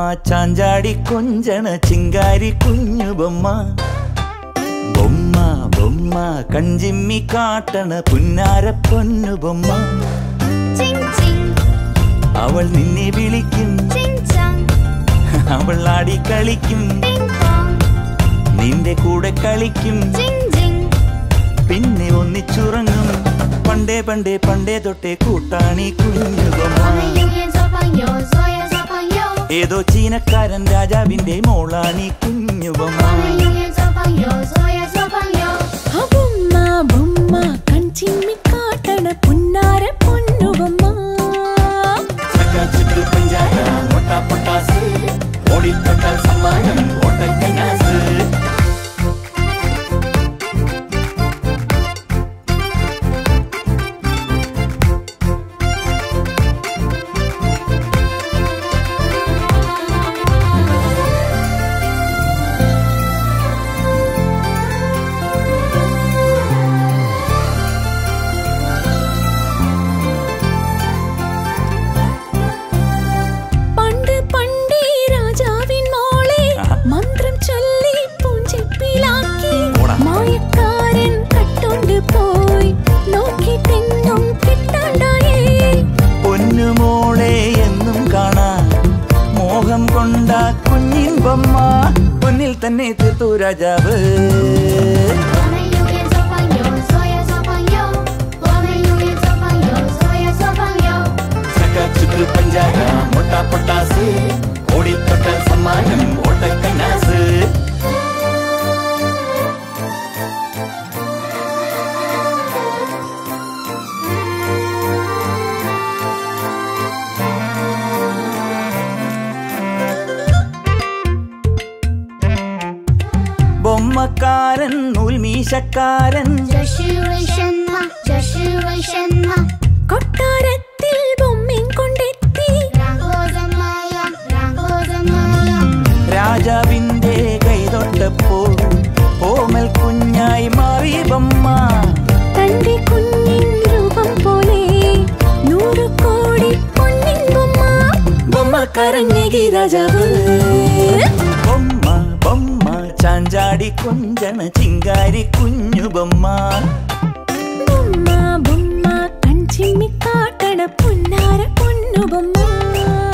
ചാഞ്ചാടി കൊഞ്ചണ ചിങ്കാരി കുഞ്ഞു ബൊമ്മ ബൊമ്മ ബൊമ്മ കഞ്ചിമ്മി കാട്ടണ പുന്നാര പൊന്നു ബൊമ്മ ചിങ് ചിങ് അവൾ നിന്നെ വിളിക്കും ചിങ് ചങ് അവൾ ആടി കളിക്കും ടിങ് ടോങ് നിന്റെ കൂടെ കളിക്കും ജിങ് ജിങ് പിന്നെ ഒന്നിച്ചുറങ്ങും പണ്ടേ പണ്ടേ പണ്ടേ തൊട്ടേ കൂട്ടാണി കുഞ്ഞു 我 ബൊമ്മ 们永远做朋友，所有做朋友。 ഏതോ ചീനക്കാരൻ രാജാവിന്റെ മോളാണി കുഞ്ഞു 我 ബൊമ്മ 们永远做朋友，所有做朋友。 బొమ్మ బొమ్మ కంచిమ్మి కాటణ పున్నార పొన్ను బొమ్మ ചുറ്റു പഞ്ചായ മൊട്ട പൊട്ടാസ് ഓടിത്തൊട്ടാൽ സമ്മാനം ഓട്ടക്കനാസ് പണ്ട് പണ്ടേ രാജാവിൻ മോളെ മന്ത്രം ചൊല്ലി പൂഞ്ചെപ്പിലാക്കി ഓടാ. മായക്കാരൻ കട്ടോണ്ട് പോയി നോക്കിട്ടെങ്ങും കിട്ടാണ്ടായേ പൊന്നുമോളെ എന്നും കാണാൻ മോഹം കൊണ്ട കുഞ്ഞിൻ ബൊമ്മ പൊന്നിൽ തന്നെ തീർത്തു രാജാവ് 我们永远做朋友，所有做朋友。我们永远做朋友，所有做朋友。 ചുറ്റു പഞ്ചായ മൊട്ട പൊട്ടാസ് ഓടിത്തൊട്ടാൽ സമ്മാനം ഓട്ടക്കനാസ് ബൊമ്മക്കാരൻ നൂൽമീശക്കാരൻ 这是为什么？这是为什么？ കൊട്ടാരത്തിൽ ബൊമ്മയും കൊണ്ടെത്തി 然后怎么样？然后怎么样？ രാജാവിന്റെ കൈതൊട്ടപ്പോൾ ഓമൽ കുഞ്ഞായി മാറി ബൊമ്മ തന്റെ കുഞ്ഞിൻ രൂപം പോലെ നൂറ് കോടി പൊന്നിൻ ബൊമ്മ ബൊമ്മക്കാരഞ്ഞകി രാജാവ് ബൊമ്മ ബൊമ്മ ചാഞ്ചാടി കൊഞ്ചണ ചിങ്കാരി കുഞ്ഞു ബൊമ്മ ബൊമ്മ ബൊമ്മ കഞ്ചിമ്മി കാട്ടണ പുന്നാര പൊന്നു ബൊമ്മ